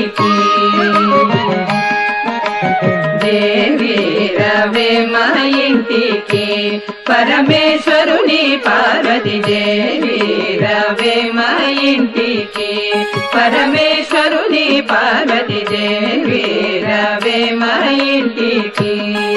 ఇంటికి దేవి రవే మా ఇంటికి పరమేశ్వరుని పార్వతి దేవి రవే మా ఇంటికి పరమేశ్వరుని పార్వతి దేవి రవే మా ఇంటికి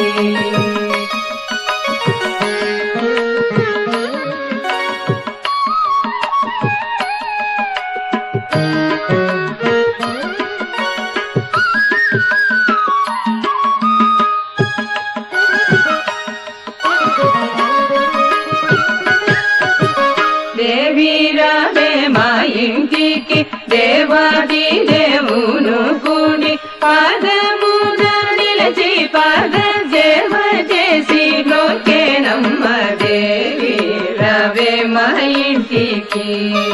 దేవి రావే మా ఇంటికి దేవాది దేవును కూడి పాదమున నిలచి పాద సేవ చేసి లోకేనమ్మ దేవి రవే మా ఇంటికి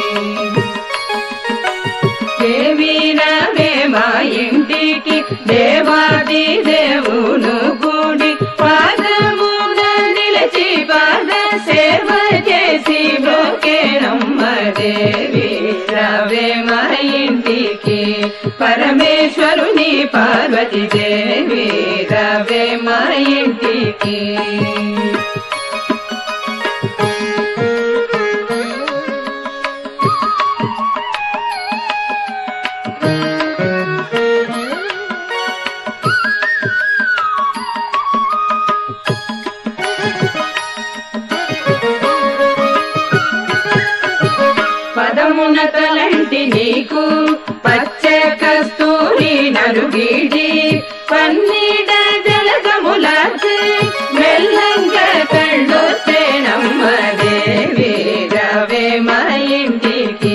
దేవి రవే మా ఇంటికి దేవాది దేవును కూడి పాదమున నిలచి పాద సేవ చేసి బ్రోకేనమ్మ దేవి రవే మా ఇంటికి పరమేశ్వరుని పార్వతి దేవి రవే మా ఇంటికి పదమున తలంటి నీకు పచ్చ కస్తూరి నలుగిడి పన్నీడ జలగములాచి మెల్లంగా కళ్ళొచ్చేనమ్మ దేవి రవే మా ఇంటికి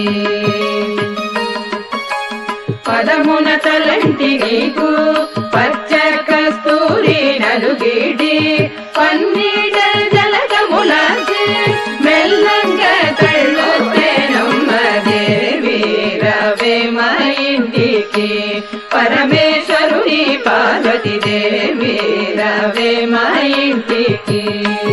పదమున తలంటి నీకు పచ్చ కస్తూరి నలుగిడి పన్నీడ జలగములాచి మెల్లంగా కళ్ళొచ్చేనమ్మ దేవి రవే మా ఇంటికి పరమేశ్వరుని పార్వతి దేవి రవే మా ఇంటికి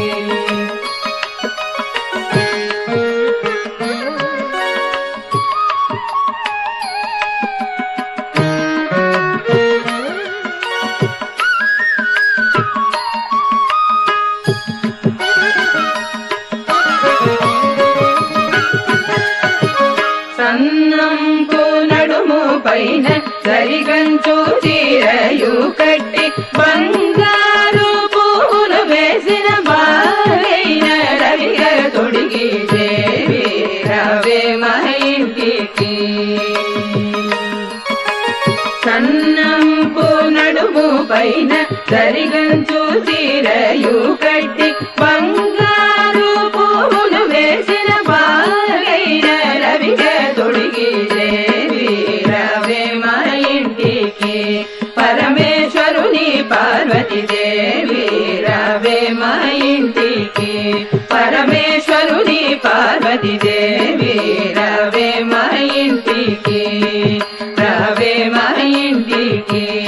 సన్నంకు నడుము పైన సరిగంచు చీరయు కట్టి బంగారు పువ్వులు వేసిన బాలైన రవిగ తొడిగి దేవి రవే మా ఇంటికి సన్నంపు నడుము పైన సరిగంచు చీరయు కట్టి బంగారు పువ్వులు వేసిన బాలైన రవిగ తొడిగి దేవి రవే మా ఇంటికి పరమేశ్వరుని పార్వతి దేవి రవే మా ఇంటికి పరమేశ్వరుని పార్వతి దేవి రవే మా ఇంటికి రవే మా ఇంటికి